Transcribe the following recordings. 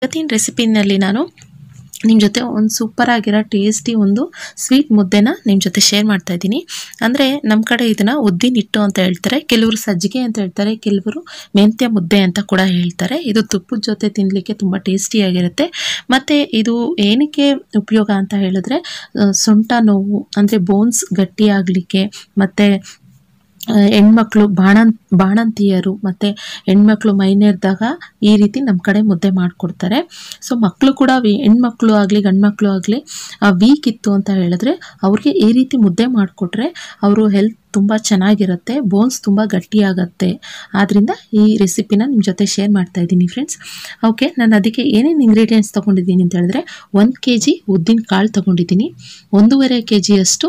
ಇವತ್ತಿನ ರೆಸಿಪಿನಲ್ಲಿ ನಾನು ನಿಮ್ಮ ಜೊತೆ ಒಂದು ಸೂಪರ್ ಆಗಿರೋ ಟೇಸ್ಟಿ ಒಂದು ಸ್ವೀಟ್ ಮುದ್ದೆನ ನಿಮ್ಮ ಜೊತೆ ಶೇರ್ ಮಾಡ್ತಾ ಇದ್ದೀನಿ ಅಂದರೆ ನಮ್ಮ ಕಡೆ ಇದನ್ನು ಉದ್ದಿನ ಹಿಟ್ಟು ಅಂತ ಹೇಳ್ತಾರೆ ಕೆಲವರು ಸಜ್ಜಿಗೆ ಅಂತ ಹೇಳ್ತಾರೆ ಕೆಲವರು ಮೆಂತ್ಯ ಮುದ್ದೆ ಅಂತ ಕೂಡ ಹೇಳ್ತಾರೆ ಇದು ತುಪ್ಪದ ಜೊತೆ ತಿನ್ನಲಿಕ್ಕೆ ತುಂಬ ಟೇಸ್ಟಿಯಾಗಿರುತ್ತೆ ಮತ್ತು ಇದು ಏನಕ್ಕೆ ಉಪಯೋಗ ಅಂತ ಹೇಳಿದ್ರೆ ಆ, ಸೊಂಟ ನೋವು ಅಂದರೆ ಬೋನ್ಸ್ ಗಟ್ಟಿಯಾಗಲಿಕ್ಕೆ ಮತ್ತು ಆ, ಹೆಣ್ಮಕ್ಳು ಬಾಣನ್ ಬಾಣಂತಿಯರು ಮತ್ತು ಹೆಣ್ಮಕ್ಳು ಮೈನೇರಿದಾಗ ಈ ರೀತಿ ನಮ್ಮ ಕಡೆ ಮುದ್ದೆ ಮಾಡಿಕೊಡ್ತಾರೆ ಸೊ ಮಕ್ಕಳು ಕೂಡ ವಿ ಹೆಣ್ಮಕ್ಳು ಆಗಲಿ ಗಂಡ್ಮಕ್ಳು ಆಗಲಿ ವೀಕ್ ಇತ್ತು ಅಂತ ಹೇಳಿದ್ರೆ ಅವ್ರಿಗೆ ಈ ರೀತಿ ಮುದ್ದೆ ಮಾಡಿಕೊಟ್ರೆ ಅವರು ಹೆಲ್ತ್ ತುಂಬ ಚೆನ್ನಾಗಿರುತ್ತೆ ಬೋನ್ಸ್ ತುಂಬ ಗಟ್ಟಿಯಾಗತ್ತೆ ಆದ್ದರಿಂದ ಈ ರೆಸಿಪಿನ ನಿಮ್ಮ ಜೊತೆ ಶೇರ್ ಮಾಡ್ತಾ ಇದ್ದೀನಿ ಫ್ರೆಂಡ್ಸ್ ಓಕೆ ನಾನು ಅದಕ್ಕೆ ಏನೇನು ಇಂಗ್ರೀಡಿಯೆಂಟ್ಸ್ ತೊಗೊಂಡಿದ್ದೀನಿ ಅಂತ ಹೇಳಿದ್ರೆ ಒಂದು ಕೆ ಜಿ ಉದ್ದಿನ ಕಾಳು ತೊಗೊಂಡಿದ್ದೀನಿ ಒಂದೂವರೆ ಕೆ ಜಿಯಷ್ಟು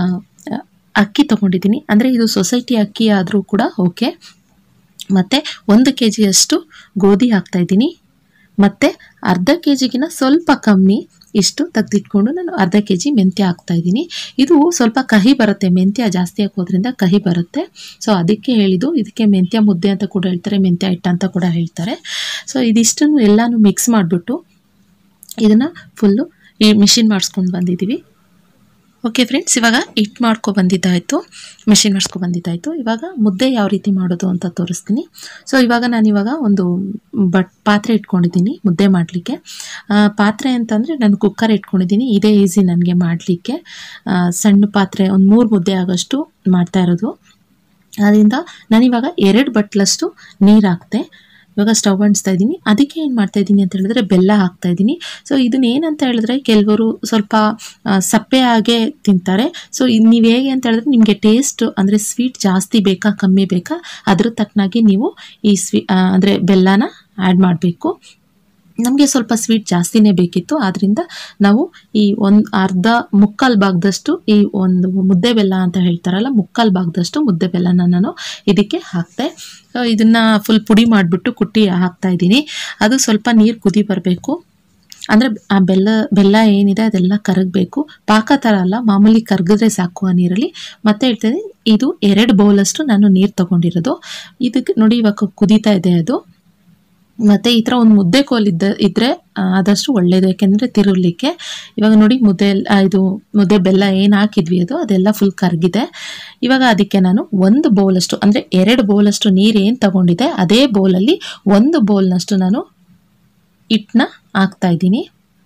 ಅಕ್ಕಿ ತೊಗೊಂಡಿದ್ದೀನಿ ಅಂದರೆ ಇದು ಸೊಸೈಟಿ ಅಕ್ಕಿ ಆದರೂ ಕೂಡ ಓಕೆ ಮತ್ತು ಒಂದು ಕೆ ಜಿಯಷ್ಟು ಗೋಧಿ ಹಾಕ್ತಾಯಿದ್ದೀನಿ ಮತ್ತು ಅರ್ಧ ಕೆ ಜಿಗಿನ ಸ್ವಲ್ಪ ಕಮ್ಮಿ ಇಷ್ಟು ತೆಗೆದಿಟ್ಕೊಂಡು ನಾನು ಅರ್ಧ ಕೆ ಜಿ ಮೆಂತ್ಯ ಹಾಕ್ತಾಯಿದ್ದೀನಿ ಇದು ಸ್ವಲ್ಪ ಕಹಿ ಬರುತ್ತೆ ಮೆಂತ್ಯ ಜಾಸ್ತಿ ಹಾಕೋದ್ರಿಂದ ಕಹಿ ಬರುತ್ತೆ ಸೊ ಅದಕ್ಕೆ ಹೇಳಿದ್ದು ಇದಕ್ಕೆ ಮೆಂತ್ಯ ಮುದ್ದೆ ಅಂತ ಕೂಡ ಹೇಳ್ತಾರೆ ಮೆಂತ್ಯ ಹಿಟ್ಟು ಅಂತ ಕೂಡ ಹೇಳ್ತಾರೆ ಸೊ ಇದಿಷ್ಟನ್ನು ಎಲ್ಲನೂ ಮಿಕ್ಸ್ ಮಾಡಿಬಿಟ್ಟು ಇದನ್ನು ಫುಲ್ಲು ಈ ಮಿಷಿನ್ ಮಾಡಿಸ್ಕೊಂಡು ಬಂದಿದ್ದೀವಿ ಓಕೆ ಫ್ರೆಂಡ್ಸ್ ಇವಾಗ ಹಿಟ್ಟು ಮಾಡ್ಕೊ ಬಂದಿದ್ದಾಯಿತು ಮಿಷಿನ್ ಮಾಡಿಸ್ಕೊ ಬಂದಿದ್ದಾಯಿತು ಇವಾಗ ಮುದ್ದೆ ಯಾವ ರೀತಿ ಮಾಡೋದು ಅಂತ ತೋರಿಸ್ತೀನಿ ಸೊ ಇವಾಗ ನಾನು ಇವಾಗ ಒಂದು ಬಟ್ ಪಾತ್ರೆ ಇಟ್ಕೊಂಡಿದ್ದೀನಿ ಮುದ್ದೆ ಮಾಡಲಿಕ್ಕೆ ಪಾತ್ರೆ ಅಂತಂದರೆ ನಾನು ಕುಕ್ಕರ್ ಇಟ್ಕೊಂಡಿದ್ದೀನಿ ಇದೇ ಈಸಿ ನನಗೆ ಮಾಡಲಿಕ್ಕೆ ಸಣ್ಣ ಪಾತ್ರೆ ಒಂದು ಮೂರು ಮುದ್ದೆ ಆಗೋಷ್ಟು ಮಾಡ್ತಾ ಇರೋದು ಅದರಿಂದ ನಾನಿವಾಗ ಎರಡು ಬಟ್ಲಷ್ಟು ನೀರು ಹಾಕ್ತೆ ಇವಾಗ ಸ್ಟವ್ ಅಂಟಿಸ್ತಾ ಇದ್ದೀನಿ ಅದಕ್ಕೆ ಏನು ಮಾಡ್ತಾ ಇದ್ದೀನಿ ಅಂತ ಹೇಳಿದ್ರೆ ಬೆಲ್ಲ ಹಾಕ್ತಾ ಇದ್ದೀನಿ ಸೊ ಇದನ್ನ ಏನಂತ ಹೇಳಿದ್ರೆ ಕೆಲವರು ಸ್ವಲ್ಪ ಆ, ಸಪ್ಪೆ ಹಾಗೆ ತಿಂತಾರೆ ಸೊ ನೀವು ಹೇಗೆ ಅಂತ ಹೇಳಿದ್ರೆ ನಿಮಗೆ ಟೇಸ್ಟ್ ಅಂದರೆ ಸ್ವೀಟ್ ಜಾಸ್ತಿ ಬೇಕಾ ಕಮ್ಮಿ ಬೇಕಾ ಅದ್ರ ತಕ್ಕನಾಗಿ ನೀವು ಈ ಸ್ವೀ ಅಂದರೆ ಬೆಲ್ಲನ ಆ್ಯಡ್ ಮಾಡಬೇಕು ನಮಗೆ ಸ್ವಲ್ಪ ಸ್ವೀಟ್ ಜಾಸ್ತಿನೇ ಬೇಕಿತ್ತು ಆದ್ದರಿಂದ ನಾವು ಈ ಒಂದು ಅರ್ಧ ಮುಕ್ಕಾಲು ಭಾಗದಷ್ಟು ಈ ಒಂದು ಮುದ್ದೆ ಬೆಲ್ಲ ಅಂತ ಹೇಳ್ತಾರಲ್ಲ ಮುಕ್ಕಾಲು ಭಾಗದಷ್ಟು ಮುದ್ದೆ ಬೆಲ್ಲನ ನಾನು ಇದಕ್ಕೆ ಹಾಕ್ತೆ ಸೊ ಇದನ್ನು ಫುಲ್ ಪುಡಿ ಮಾಡಿಬಿಟ್ಟು ಕುಟ್ಟಿ ಹಾಕ್ತಾ ಇದ್ದೀನಿ ಅದು ಸ್ವಲ್ಪ ನೀರು ಕುದಿ ಬರಬೇಕು ಅಂದರೆ ಆ ಬೆಲ್ಲ ಬೆಲ್ಲ ಏನಿದೆ ಅದೆಲ್ಲ ಕರಗಬೇಕು ಪಾಕ ಥರ ಅಲ್ಲ ಮಾಮೂಲಿ ಕರಗಿದ್ರೆ ಸಾಕು ಆ ನೀರಲ್ಲಿ ಮತ್ತೆ ಹೇಳ್ತೀನಿ ಇದು ಎರಡು ಬೌಲಷ್ಟು ನಾನು ನೀರು ತೊಗೊಂಡಿರೋದು ಇದಕ್ಕೆ ನೋಡಿ ಇವಾಗ ಕುದೀತಾ ಇದೆ ಅದು ಮತ್ತು ಈ ಥರ ಒಂದು ಮುದ್ದೆ ಕೋಲ್ ಇದ್ದ ಇದ್ದರೆ ಆದಷ್ಟು ಒಳ್ಳೆಯದು ಯಾಕೆಂದರೆ ತಿರುಗಲಿಕ್ಕೆ ಇವಾಗ ನೋಡಿ ಮುದ್ದೆ ಎಲ್ಲ- ಆ, ಇದು ಮುದ್ದೆ ಬೆಲ್ಲ ಏನು ಹಾಕಿದ್ವಿ ಅದು ಅದೆಲ್ಲ ಫುಲ್ ಕರಗಿದೆ ಇವಾಗ ಅದಕ್ಕೆ ನಾನು ಒಂದು ಬೌಲಷ್ಟು ಅಂದರೆ ಎರಡು ಬೌಲಷ್ಟು ನೀರು ಏನು ತಗೊಂಡಿದೆ ಅದೇ ಬೌಲಲ್ಲಿ ಒಂದು ಬೌಲ್ನಷ್ಟು ನಾನು ಹಿಟ್ಟನ್ನ ಹಾಕ್ತಾ ಇದ್ದೀನಿ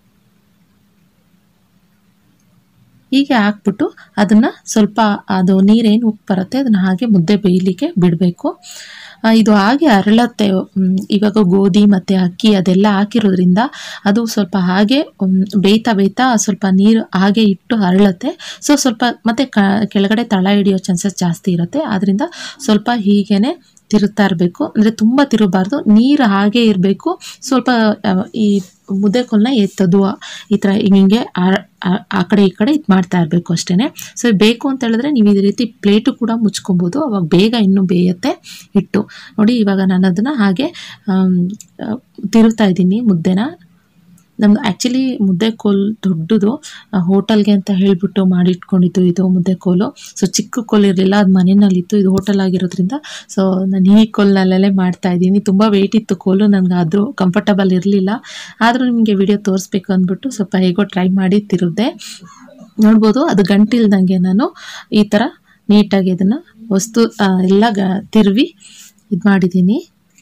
ಹೀಗೆ ಹಾಕ್ಬಿಟ್ಟು ಅದನ್ನು ಸ್ವಲ್ಪ ಅದು ನೀರೇನು ಉಪ್ಪು ಬರುತ್ತೆ ಅದನ್ನು ಹಾಗೆ ಮುದ್ದೆ ಬೇಯಲಿಕ್ಕೆ ಬಿಡಬೇಕು ಇದು ಹಾಗೆ ಅರಳತ್ತೆ ಮ್, ಇವಾಗ ಗೋಧಿ ಮತ್ತು ಅಕ್ಕಿ ಅದೆಲ್ಲ ಹಾಕಿರೋದ್ರಿಂದ ಅದು ಸ್ವಲ್ಪ ಹಾಗೆ ಮ್, ಬೇಯ್ತಾ ಬೇಯ್ತಾ ಸ್ವಲ್ಪ ನೀರು ಹಾಗೆ ಇಟ್ಟು ಅರಳತ್ತೆ ಸೊ ಸ್ವಲ್ಪ ಮತ್ತು ಕ ಕೆಳಗಡೆ ತಳ ಹಿಡಿಯೋ ಚಾನ್ಸಸ್ ಜಾಸ್ತಿ ಇರುತ್ತೆ ಆದ್ದರಿಂದ ಸ್ವಲ್ಪ ಹೀಗೇನೆ ತಿರುತ್ತಾ ಇರಬೇಕು ಅಂದರೆ ತುಂಬ ತಿರುಗಬಾರ್ದು ನೀರು ಹಾಗೆ ಇರಬೇಕು ಸ್ವಲ್ಪ ಆ, ಈ ಮುದ್ದೆ ಕೋಲನ್ನ ಎತ್ತದು ಈ ಥರ ಹಿಂಗೆ ಆ- ಆ- ಆ ಕಡೆ ಈ ಕಡೆ ಇದು ಮಾಡ್ತಾ ಇರಬೇಕು ಅಷ್ಟೇ ಸೊ ಬೇಕು ಅಂತ ಹೇಳಿದ್ರೆ ನೀವು ಈ ರೀತಿ ಪ್ಲೇಟು ಕೂಡ ಮುಚ್ಕೊಬೋದು ಅವಾಗ ಬೇಗ ಇನ್ನೂ ಬೇಯುತ್ತೆ ಹಿಟ್ಟು ನೋಡಿ ಇವಾಗ ನಾನು ಅದನ್ನು ಹಾಗೆ ಆಮ್, ಆ, ತಿರುಗ್ತಾ ಇದ್ದೀನಿ ಮುದ್ದೆನ ನಮ್ದು ಆ್ಯಕ್ಚುಲಿ ಮುದ್ದೆ ಕೋಲ್ ದೊಡ್ಡದು ಹೋಟೆಲ್ಗೆ ಅಂತ ಹೇಳಿಬಿಟ್ಟು ಮಾಡಿಟ್ಕೊಂಡಿದ್ದು ಇದು ಮುದ್ದೆ ಕೋಲು ಸೊ ಚಿಕ್ಕ ಕೋಲ್ ಇರಲಿಲ್ಲ ಅದು ಮನೆಯಲ್ಲಿತ್ತು ಇದು ಹೋಟೆಲ್ ಆಗಿರೋದ್ರಿಂದ ಸೊ ನಾನು ಈ ಕೋಲ್ನಲ್ಲೇ ಮಾಡ್ತಾ ಇದ್ದೀನಿ ತುಂಬ ವೆಯ್ಟ್ ಇತ್ತು ಕೋಲು ನನಗೆ ಆದರೂ ಕಂಫರ್ಟಬಲ್ ಇರಲಿಲ್ಲ ಆದರೂ ನಿಮಗೆ ವಿಡಿಯೋ ತೋರಿಸ್ಬೇಕು ಅಂದ್ಬಿಟ್ಟು ಸ್ವಲ್ಪ ಹೇಗೋ ಟ್ರೈ ಮಾಡಿ ತಿರುಗ್ದೆ ನೋಡ್ಬೋದು ಅದು ಗಂಟಿಲ್ದಂಗೆ ನಾನು ಈ ಥರ ನೀಟಾಗಿ ಇದನ್ನು ವಸ್ತು ಆ, ಎಲ್ಲ ಗ ತಿರುವಿ ಇದು ಮಾಡಿದ್ದೀನಿ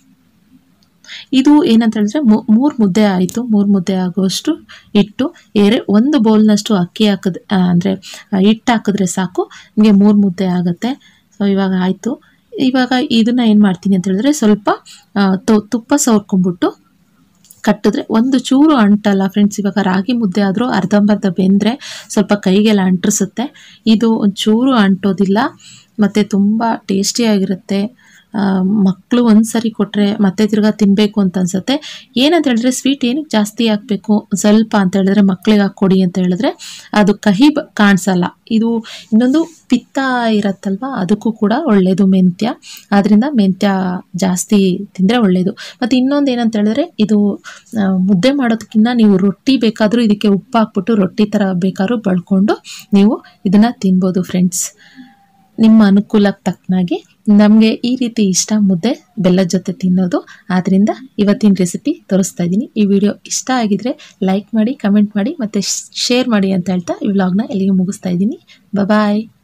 ಇದು ಏನಂತ ಹೇಳಿದ್ರೆ ಮೂರು ಮುದ್ದೆ ಆಯಿತು ಮೂರು ಮುದ್ದೆ ಆಗುವಷ್ಟು ಹಿಟ್ಟು ಎರೆ ಒಂದು ಬೌಲ್ನಷ್ಟು ಅಕ್ಕಿ ಹಾಕಿದ್ ಅಂದರೆ ಹಿಟ್ಟು ಹಾಕಿದ್ರೆ ಸಾಕು ನಿಮಗೆ ಮೂರು ಮುದ್ದೆ ಆಗುತ್ತೆ ಸೊ ಇವಾಗ ಆಯಿತು ಇವಾಗ ಇದನ್ನು ಏನು ಮಾಡ್ತೀನಿ ಅಂತ ಹೇಳಿದ್ರೆ ಸ್ವಲ್ಪ ಆ, ತು- ತುಪ್ಪ ಸವರ್ಕೊಂಡ್ಬಿಟ್ಟು ಕಟ್ಟಿದ್ರೆ ಒಂದು ಚೂರು ಅಂಟಲ್ಲ ಫ್ರೆಂಡ್ಸ್ ಇವಾಗ ರಾಗಿ ಮುದ್ದೆ ಆದರೂ ಅರ್ಧಂಬರ್ಧ ಬೆಂದರೆ ಸ್ವಲ್ಪ ಕೈಗೆಲ್ಲ ಅಂಟಿಸುತ್ತೆ ಇದು ಒಂಚೂರು ಅಂಟೋದಿಲ್ಲ ಮತ್ತು ತುಂಬ ಟೇಸ್ಟಿಯಾಗಿರುತ್ತೆ ಮಕ್ಕಳು ಒಂದು ಸರಿ ಕೊಟ್ಟರೆ ಮತ್ತೆ ತಿರ್ಗಾ ತಿನ್ನಬೇಕು ಅಂತ ಅನ್ಸುತ್ತೆ ಏನಂತ ಹೇಳಿದ್ರೆ ಸ್ವೀಟ್ ಏನಕ್ಕೆ ಜಾಸ್ತಿ ಹಾಕಬೇಕು ಸ್ವಲ್ಪ ಅಂತ ಹೇಳಿದ್ರೆ ಮಕ್ಕಳಿಗೆ ಹಾಕ್ಕೊಡಿ ಅಂತ ಹೇಳಿದ್ರೆ ಅದು ಕಹಿ ಬ ಕಾಣಿಸಲ್ಲ ಇದು ಇನ್ನೊಂದು ಪಿತ್ತ ಇರತ್ತಲ್ವ ಅದಕ್ಕೂ ಕೂಡ ಒಳ್ಳೆಯದು ಮೆಂತ್ಯ ಆದ್ದರಿಂದ ಮೆಂತ್ಯ ಜಾಸ್ತಿ ತಿಂದರೆ ಒಳ್ಳೆಯದು ಮತ್ತು ಇನ್ನೊಂದು ಏನಂತ ಹೇಳಿದ್ರೆ ಇದು ಆ, ಮುದ್ದೆ ಮಾಡೋದಕ್ಕಿಂತ ನೀವು ರೊಟ್ಟಿ ಬೇಕಾದರೂ ಇದಕ್ಕೆ ಉಪ್ಪು ಹಾಕ್ಬಿಟ್ಟು ರೊಟ್ಟಿ ಥರ ಬೇಕಾದ್ರೂ ಬಳ್ಕೊಂಡು ನೀವು ಇದನ್ನು ತಿನ್ಬೋದು ಫ್ರೆಂಡ್ಸ್ ನಿಮ್ಮ ಅನುಕೂಲಕ್ಕೆ ತಕ್ಕನಾಗಿ ನಮಗೆ ಈ ರೀತಿ ಇಷ್ಟ ಮುದ್ದೆ ಬೆಲ್ಲದ ಜೊತೆ ತಿನ್ನೋದು ಆದ್ದರಿಂದ ಇವತ್ತಿನ ರೆಸಿಪಿ ತೋರಿಸ್ತಾ ಇದ್ದೀನಿ ಈ ವಿಡಿಯೋ ಇಷ್ಟ ಆಗಿದ್ರೆ ಲೈಕ್ ಮಾಡಿ ಕಮೆಂಟ್ ಮಾಡಿ ಮತ್ತು ಶೇರ್ ಮಾಡಿ ಅಂತ ಹೇಳ್ತಾ ಈ ವ್ಲಾಗ್ನ ಎಲ್ಲಿಗೆ ಮುಗಿಸ್ತಾ ಇದ್ದೀನಿ ಬಾಯ್